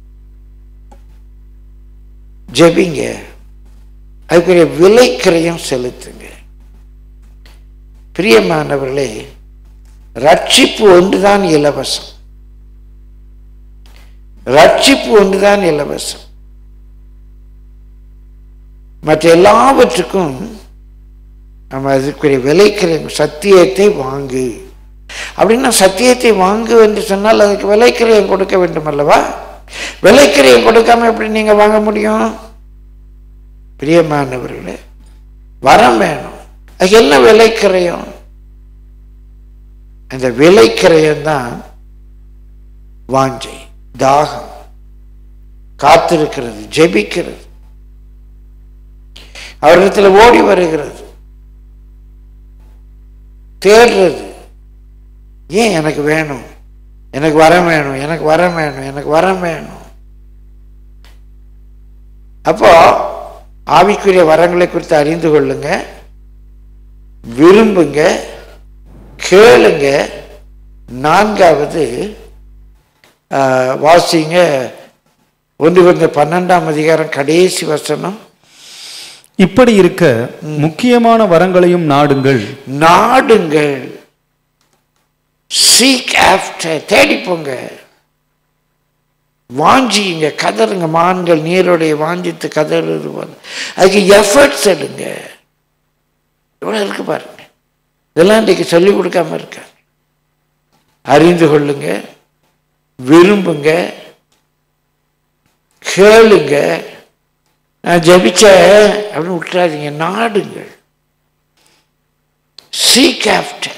Speaker 2: ஜெபிங்க அதுக்குரிய விலைக்கிரயம் செலுத்துங்க பிரியமானவர்களே ரட்சிப்பு ஒன்றுதான் இலவசம் ரட்சிப்பு ஒன்றுதான் இலவசம் மற்ற எல்லாவற்றுக்கும் நம்ம அதுக்குரிய விலைக்கிரயம் சத்தியத்தை வாங்கு அப்படின்னா சத்தியத்தை வாங்கு என்று சொன்னால் அதுக்கு விலைக்கிரயம் கொடுக்க வேண்டும் அல்லவா விலைக்கிரயம் கொடுக்காம எப்படி நீங்க வாங்க முடியும் பிரியமானவர்களே வரம் வேணும் அதுக்கு என்ன விலைக்கிரயம் அந்த விலைக்கிரயம் தான் வாஞ்சை தாகம் காத்திருக்கிறது ஜெபிக்கிறது அவரிடத்தில் ஓடி வருகிறது தேடுறது ஏன் எனக்கு வேணும் எனக்கு வரம் வேணும் எனக்கு வரம் வேணும் எனக்கு வரம் வேணும் அப்போ ஆவிக்குரிய வரங்களை குறித்து அறிந்து கொள்ளுங்க விரும்புங்க கேளுங்க நான்காவது ஆஹ், வாசிங்க ஒன்று கொஞ்ச பன்னெண்டாம் அதிகாரம் கடைசி வசனம்
Speaker 3: இப்படி இருக்க முக்கியமான வரங்களையும் நாடுங்கள்
Speaker 2: நாடுங்கள் சீக் ஆஃப்டர் தேடிப்போங்க வாஞ்சிங்க கதறுங்க மான்கள் நீரோடைய வாஞ்சித்து கதறுது போல அதுக்கு எஃபர்ட்ஸ் எடுங்க இவ்வளோ இருக்கு பாருங்க இதெல்லாம் இன்றைக்கு சொல்லிக் கொடுக்காம இருக்க அறிந்து கொள்ளுங்க விரும்புங்க கேளுங்க நான் ஜெபிச்சேன் அப்படின்னு விட்டுறாதீங்க நாடுங்கள் சீக் ஆஃப்டர்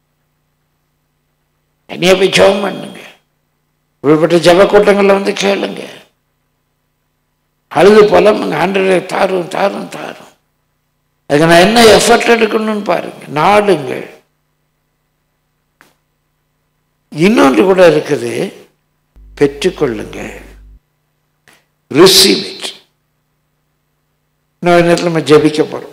Speaker 2: என்னைய போய் ஜெபம் பண்ணுங்க இப்படிப்பட்ட ஜெப கூட்டங்களில் வந்து கேளுங்க அழுது புலம்புங்க ஆண்டவரே தாரும் தாரும் தாரும் அதுக்கு நான் என்ன எஃபர்ட் எடுக்கணும்னு பாருங்க நாடுங்கள் இன்னொன்று கூட இருக்குது பெற்றுக்கொள்ளுங்க ரிசீவ் இட் இன்னொரு நேரத்தில் நம்ம ஜெபிக்க போகிறோம்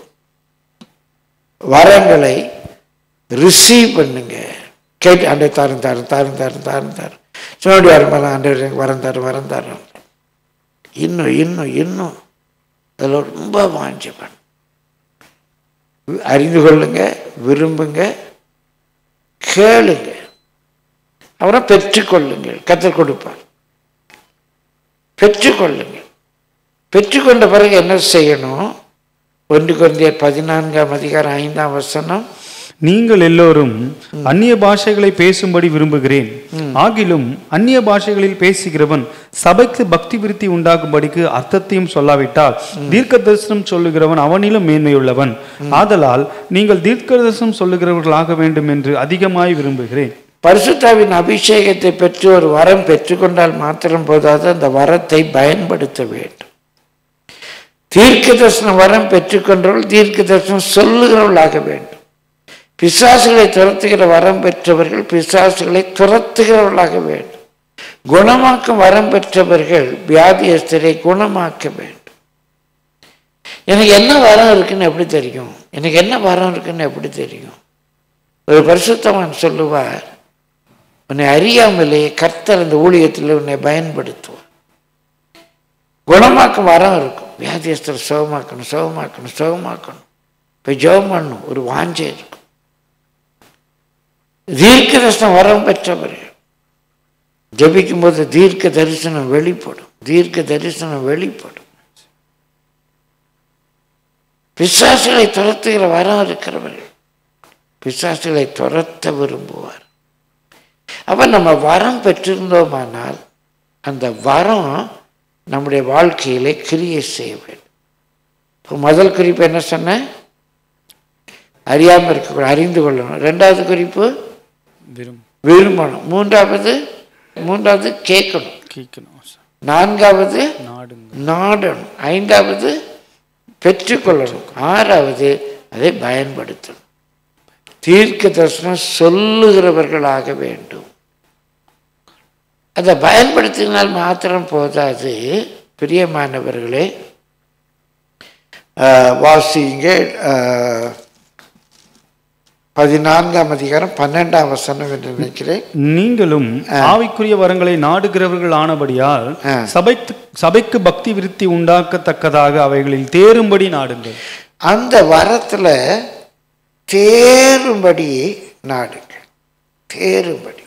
Speaker 2: வரங்களை ரிசீவ் பண்ணுங்க கேட்டு ஆண்டை தாரும் தாரும் தாரும் தாரும் தாரும் தாரும் சொன்னபடி வரும்போது ஆண்டவர் எனக்கு வரம் தாரும் வரம் தாரும் இன்னும் இன்னும் இன்னும் அதில் ரொம்ப வாஞ்சிப்பேன் அறிந்து கொள்ளுங்க விரும்புங்க கேளுங்க அப்புறம் பெற்றுக்கொள்ளுங்கள் கற்றுக் கொடுப்பார் பெற்றுக்கொள்ளுங்கள் பெற்றுக்கொண்ட பிறகு என்ன செய்யணும் ஒன்று குழந்தையர் பதினான்காம் அதிகாரம் ஐந்தாம் வசனம்
Speaker 3: நீங்கள் எல்லோரும் அந்நிய பாஷைகளை பேசும்படி விரும்புகிறேன் ஆகிலும் அந்நிய பாஷைகளில் பேசுகிறவன் சபைக்கு பக்தி விருத்தி உண்டாகும்படிக்கு அர்த்தத்தையும் சொல்லாவிட்டால் தீர்க்க தரிசனம் சொல்லுகிறவன் அவனிலும் மேன்மையுள்ளவன் ஆதலால் நீங்கள் தீர்க்க தரிசனம் சொல்லுகிறவர்களாக வேண்டும் என்று அதிகமாய் விரும்புகிறேன்
Speaker 2: பரிசுத்தாவின் அபிஷேகத்தை பெற்று ஒரு வரம் பெற்றுக்கொண்டால் மாத்திரம் போதாது அந்த வரத்தை பயன்படுத்த வேண்டும் தீர்க்க தரிசன வரம் பெற்றுக்கொண்டவர்கள் தீர்க்க தரிசனம் சொல்லுகிறவர்களாக வேண்டும் பிசாசுகளை துரத்துகிற வரம் பெற்றவர்கள் பிசாசுகளை துரத்துகிறவர்களாக வேண்டும் குணமாக்கும் வரம் பெற்றவர்கள் வியாதியஸ்தரை குணமாக்க வேண்டும் எனக்கு என்ன வரம் இருக்குன்னு எப்படி தெரியும் எனக்கு என்ன வரம் இருக்குன்னு எப்படி தெரியும் ஒரு பரிசுத்தவான் சொல்லுவார் உன்னை அறியாமலேயே கர்த்தர் அந்த ஊழியத்தில் உன்னை பயன்படுத்துவார் குணமாக்கும் வரம் இருக்கும் வியாதியஸ்தர் சுகமாக்கணும் சுகமாக்கணும் சுகமாக்கணும் இப்போ ஜெபம் பண்ணணும் ஒரு வாஞ்சை இருக்கும் தீர்க்க தரிசனம் வரம் பெற்றவர்கள் ஜபிக்கும் போது தீர்க்க தரிசனம் வெளிப்படும் தீர்க்க தரிசனம் வெளிப்படும் பிசாசுகளை துரத்துகிற வரம் இருக்கிறவர்கள் பிசாசுகளை துரத்த விரும்புவார் அப்ப நம்ம வரம் பெற்றிருந்தோமானால் அந்த வரம் நம்முடைய வாழ்க்கையிலே கிரியை செய்ய வேண்டும் இப்போ முதல் குறிப்பு என்ன சொன்னேன் அறியாமல் இருக்கக்கூடாது அறிந்து கொள்ளணும் ரெண்டாவது குறிப்பு
Speaker 3: விரும்
Speaker 2: விரும்பணும் மூன்றாவது மூன்றாவது கேட்கணும்
Speaker 3: கேட்கணும்
Speaker 2: நான்காவது
Speaker 3: நாடுங்க
Speaker 2: நாடணும் ஐந்தாவது பெற்றுக்கொள்ளணும் ஆறாவது அதை பயன்படுத்தணும் தீர்க்க தரிசனம் சொல்லுகிறவர்களாக வேண்டும் அதை பயன்படுத்தினால் மாத்திரம் போதாது பிரியமானவர்களே ஆஹ், வாசிங்க ஆஹ், பதினான்காம் அதிகாரம் பன்னெண்டாம் வசனம் என்று நினைக்கிறேன்
Speaker 3: நீங்களும் ஆவிக்குரிய வரங்களை நாடுகிறவர்கள் ஆனபடியால்
Speaker 2: ஆ.
Speaker 3: சபைக்கு சபைக்கு பக்தி விருத்தி உண்டாக்கத்தக்கதாக அவைகளில் தேரும்படி நாடுங்கள்
Speaker 2: அந்த வரத்தில் தேரும்படி நாடுங்க தேரும்படி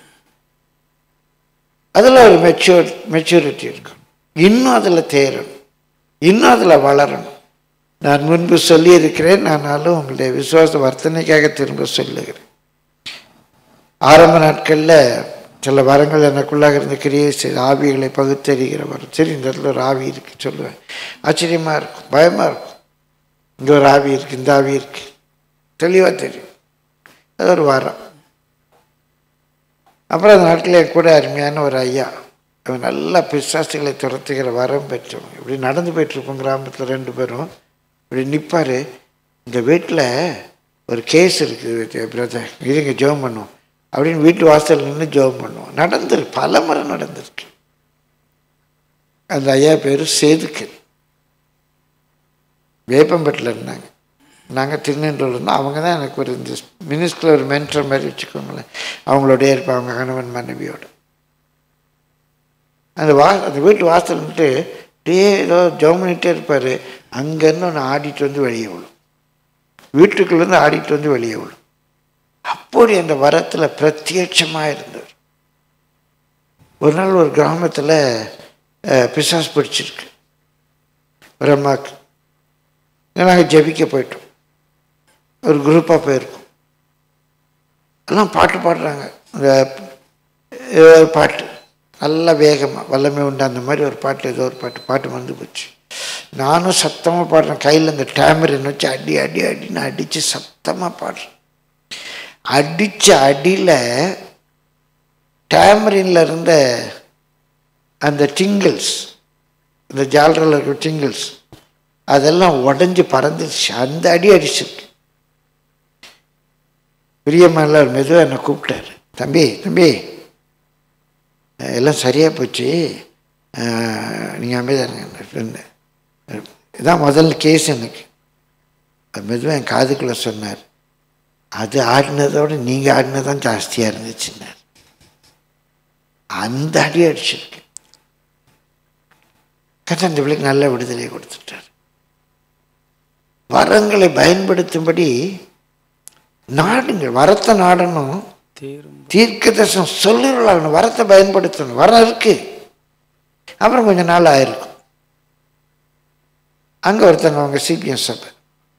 Speaker 2: அதில் ஒரு மெச்சூர் மெச்சூரிட்டி இருக்கும் இன்னும் அதில் தேரணும் இன்னும் அதில் வளரணும் நான் முன்பு சொல்லியிருக்கிறேன் ஆனாலும் உங்களுடைய விசுவாச வர்த்தனைக்காக திரும்ப சொல்லுகிறேன் ஆரம்ப நாட்களில் சில வரங்கள் எனக்குள்ளாக இருந்த கிரியை செய்த ஆவிகளை பகுத்தறிகிற வரம் சரி இந்த இடத்துல ஒரு ஆவி இருக்கு சொல்லுவேன் ஆச்சரியமாக இருக்கும் பயமாக இருக்கும் இங்கே ஒரு ஆவி இருக்கு இந்த ஆவி இருக்கு தெளிவாக தெரியும் அது ஒரு வாரம் அப்புறம் அந்த நாட்டில் என் கூட அருமையான ஒரு ஐயா அவன் நல்லா பிசாசுகளை துரத்துகிற வரம் பெற்றவங்க இப்படி நடந்து போயிட்டுருப்போம் கிராமத்தில் ரெண்டு பேரும் இப்படி நிற்பார் இந்த வீட்டில் ஒரு கேஸ் இருக்குது பிரதர் இருங்க ஜெபம் பண்ணுவோம் அப்படின்னு வீட்டு வாசல் நின்று ஜெபம் பண்ணுவோம் நடந்திருக்கு பல முறை நடந்திருக்கு அந்த ஐயா பேர் சேதுக்கன் வேப்பம்பட்டில் இருந்தாங்க நாங்கள் திருநெல்வேலியில் இருந்தோம் அவங்க தான் எனக்கு ஒரு இந்த மினிஸ்டரில் ஒரு மென்டர் மாதிரி வச்சுக்கோங்களேன் அவங்களோடய இருப்பாங்க அவங்க கணவன் மனைவியோட அந்த வா அந்த வீட்டு வாசல் வந்துட்டு அப்படியே ஏதோ ஜெபம் பண்ணிகிட்டே இருப்பார் அங்கேருந்து ஒன்று ஆடிட்டு வந்து வெளியே விழும் வீட்டுக்குள்ளேருந்து ஆடிட்டு வந்து வெளியே விழும் அப்படி அந்த வரத்தில் பிரத்யட்சமாக இருந்தார் ஒரு நாள் ஒரு கிராமத்தில் பிசாஸ் பிடிச்சிருக்கு ஒரு அம்மாவுக்கு நாங்கள் ஜெபிக்க போயிட்டோம் ஒரு குரூப்பாக போயிருக்கோம் எல்லாம் பாட்டு பாடுறாங்க இந்த ஏதோ ஒரு பாட்டு நல்ல வேகமாக வல்லமை உண்டு அந்த மாதிரி ஒரு பாட்டு ஏதோ ஒரு பாட்டு பாட்டு வந்து போச்சு நானும் சத்தமாக பாடுறேன் கையில் இந்த டேமரின் வச்சு அடி அடி அடின்னு அடித்து சத்தமாக பாடுறேன் அடித்த அடியில் டேமரின்ல இருந்த அந்த டிங்கிள்ஸ் இந்த ஜாலரில் இருக்கிற டிங்கிள்ஸ் அதெல்லாம் உடஞ்சி பறந்துருச்சு அந்த அடி அடிச்சிருக்கு பிரியமான மெதுவாக என்னை கூப்பிட்டாரு தம்பி தம்பி அஹ் எல்லாம் சரியாக போச்சு நீங்கள் அமைதியாக ஃப்ரெண்டு இதான் முதல் கேஸ் எனக்கு அது மெதுவாக என் காதுக்குள்ளே சொன்னார் அது ஆடினதோட நீங்கள் ஆடினதான் ஜாஸ்தியாக இருந்துச்சுன்னார் அந்த அடி அடிச்சிருக்கு கத்த அந்த பிள்ளைக்கு நல்ல விடுதலை கொடுத்துட்டார் வரங்களை பயன்படுத்தும்படி நாடுங்கள் வரத்தை நாடணும்
Speaker 3: தேரும்
Speaker 2: தீர்க்க தரிசனம் சொல்லிடலாம் வரத்தை பயன்படுத்தணும் வரம் இருக்கு அப்புறம் கொஞ்ச நாள் ஆயிருக்கும் அங்கே ஒருத்தங்க அவங்க சிபிஎம் சபை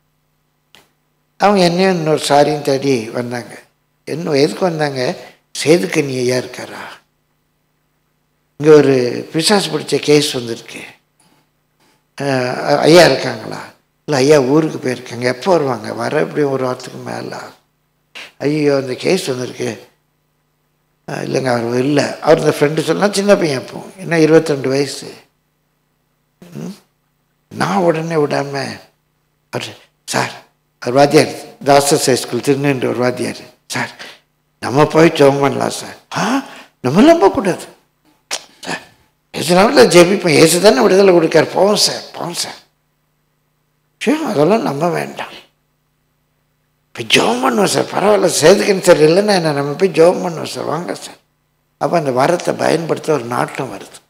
Speaker 2: அவங்க என்னையும் இன்னொரு சாரியும் தேடி வந்தாங்க என்ன எதுக்கு வந்தாங்க சேதுக்கண்ணி ஐயா இருக்காரா இங்கே ஒரு பிசாசு பிடிச்ச கேஸ் வந்திருக்கு அஹ், ஐயா இருக்காங்களா இல்லை ஐயா ஊருக்கு போயிருக்காங்க எப்போ வருவாங்க வர எப்படியும் ஒரு வாரத்துக்கு மேலே ஆகும். ஐயோ அந்த கேஸ் வந்திருக்கு அஹ், இல்லைங்க அவர் இல்லை அவர் இந்த ஃப்ரெண்டு சொன்னால் சின்ன பையன் அப்போ என்ன இருபத்திரெண்டு வயசு ம்? நான் உடனே விடாம அவர் சார் அவர் வாத்தியார் தாசஸ் ஹை ஸ்கூல் திருநெல்வேலி ஒரு வாத்தியார் சார் நம்ம போய் ஜெபம் பண்ணலாம் சார் ஆ நம்ம நம்பக்கூடாது சார் எதுனால ஜெபிப்போம் ஏசு தானே விடுதலை கொடுக்கார் போவோம் சார் போவோம் சார் சரி அதெல்லாம் நம்ப வேண்டாம் இப்போ ஜெபம் பண்ணுவோம் சார் பரவாயில்ல சேதுக்கன் சார் இல்லைன்னா என்ன நம்ம போய் ஜெபம் பண்ணுவோம் சார் வாங்க சார் அப்போ அந்த வரத்தை பயன்படுத்த ஒரு நாட்டம் வருது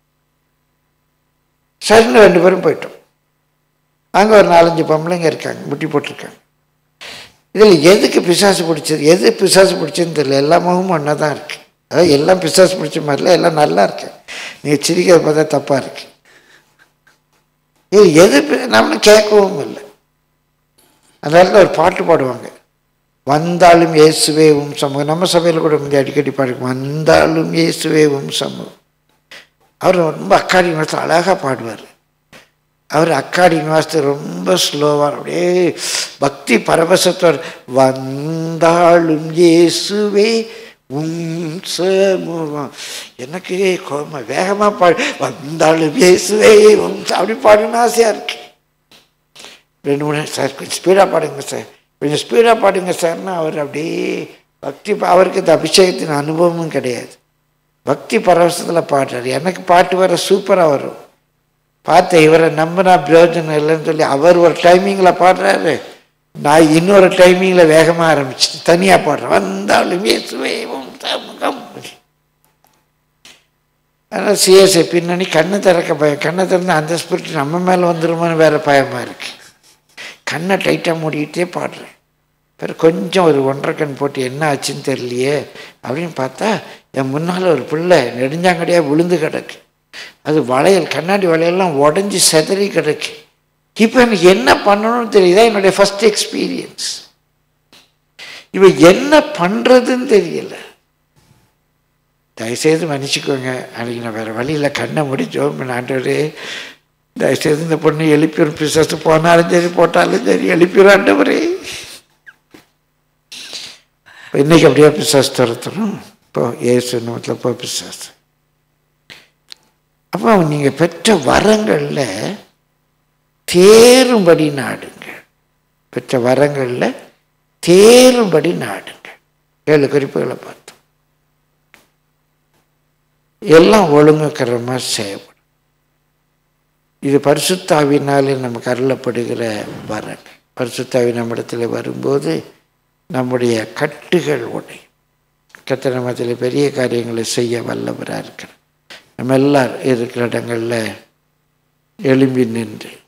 Speaker 2: சரின்னு ரெண்டு பேரும் போயிட்டோம் அங்கே ஒரு நாலஞ்சு பொம்பளைங்க இருக்காங்க முட்டி போட்டிருக்காங்க இதில் எதுக்கு பிசாசு பிடிச்சது எது பிசாசு பிடிச்சதுன்னு தெரியல எல்லா முகமும் ஒன்றா தான் இருக்குது அதாவது எல்லாம் பிசாசு பிடிச்ச மாதிரில எல்லாம் நல்லா இருக்கு நீங்கள் சிரிக்கிறத பார்த்தா தப்பாக இருக்கு இது எது பி- நம்மளும் கேட்கவும் இல்லை அந்த இடத்துல ஒரு பாட்டு பாடுவாங்க வந்தாலும் இயேசுவே உம் சமூகம் நம்ம சபையில் கூட வந்து அடிக்கடி பாடுவோம் வந்தாலும் இயேசுவே உம் சமூகம் அவர் ரொம்ப அக்காடி நிவாசத்தில் அழகாக பாடுவார் அவர் அக்காடி நிவாசத்தில் ரொம்ப ஸ்லோவாக அப்படியே பக்தி பரவசத்தோடு வந்தாலும் இயேசுவே உம் சமூகம் எனக்கு கோபமா வேகமாக பாடு வந்தாலும் இயேசுவே உம் ச- அப்படி பாடணும்னு ஆசையாக இருக்கு ரெண்டு மூணு சார் கொஞ்சம் ஸ்பீடாக பாடுங்க சார் கொஞ்சம் ஸ்பீடாக பாடுங்க சார்னா அவர் அப்படியே பக்தி அவருக்கு இந்த அபிஷேகத்தின் அனுபவமும் கிடையாது பக்தி பரவசத்தில் பாடுறாரு எனக்கு பாட்டு வர சூப்பராக வரும் பார்த்த இவரை நம்பினா பிரயோஜனம் இல்லைன்னு சொல்லி அவர் ஒரு டைமிங்கில் பாடுறாரு நான் இன்னொரு டைமிங்கில் வேகமாக ஆரம்பிச்சு தனியாக பாடுறேன் வந்தாலும் இயேசுவே உம் சமூகம் ஆனால் சிஎஸ்ஐ பின்னணி கண்ணை திறக்க பயம் கண்ணை திறந்து அந்த ஸ்பிரிட் நம்ம மேலே வந்துருமோன்னு வேற பயமாக இருக்கு கண்ணை டைட்டாக மூடிக்கிட்டே பாடுறேன் பிறகு கொஞ்சம் ஒரு ஒன்றரை கண் போட்டு என்ன ஆச்சுன்னு தெரியலையே அப்படின்னு பார்த்தா என் முன்னால் ஒரு பிள்ளை நெடுஞ்சாங்கடியாக விழுந்து கிடக்கு அது வளையல் கண்ணாடி வளையல்லாம் உடஞ்சி செதறி கிடக்கு இப்போ எனக்கு என்ன பண்ணணும்னு தெரியுதா என்னுடைய ஃபர்ஸ்ட் எக்ஸ்பீரியன்ஸ் இவன் என்ன பண்ணுறதுன்னு தெரியல தயவுசெய்து மன்னிச்சுக்கோங்க அன்றைக்கி நான் வேறு வழியில் கண்ணை மூடி ஜோம் பண்ண ஆண்டவரே தயவுசெய்து இந்த பொண்ணு எழுப்பிடும் பிசாசு போனாலும் சரி போட்டாலும் சரி எழுப்பிடும் ஆண்டவரே இப்ப இன்னைக்கு அப்படியே பிசாசு துரத்தணும் இப்போ ஏசு நோட்டில் போ பிசாசு அப்போ நீங்கள் பெற்ற வரங்களில் தேரும்படி நாடுங்க பெற்ற வரங்களில் தேரும்படி நாடுங்க ஏழு குறிப்புகளை பார்த்தோம் எல்லாம் ஒழுங்குக்கிறமாக செய்யப்படும் இது பரிசுத்தாவினாலே நமக்கு அருளப்படுகிற வரன் பரிசுத்தாவி நம்மிடத்தில் வரும்போது நம்முடைய கட்டுகள் உடை கத்திர மதத்தில் பெரிய காரியங்களை செய்ய வல்லவராக இருக்கிறார் நம்ம எல்லாரும் இருக்கிற இடங்களில் எழும்பி நின்று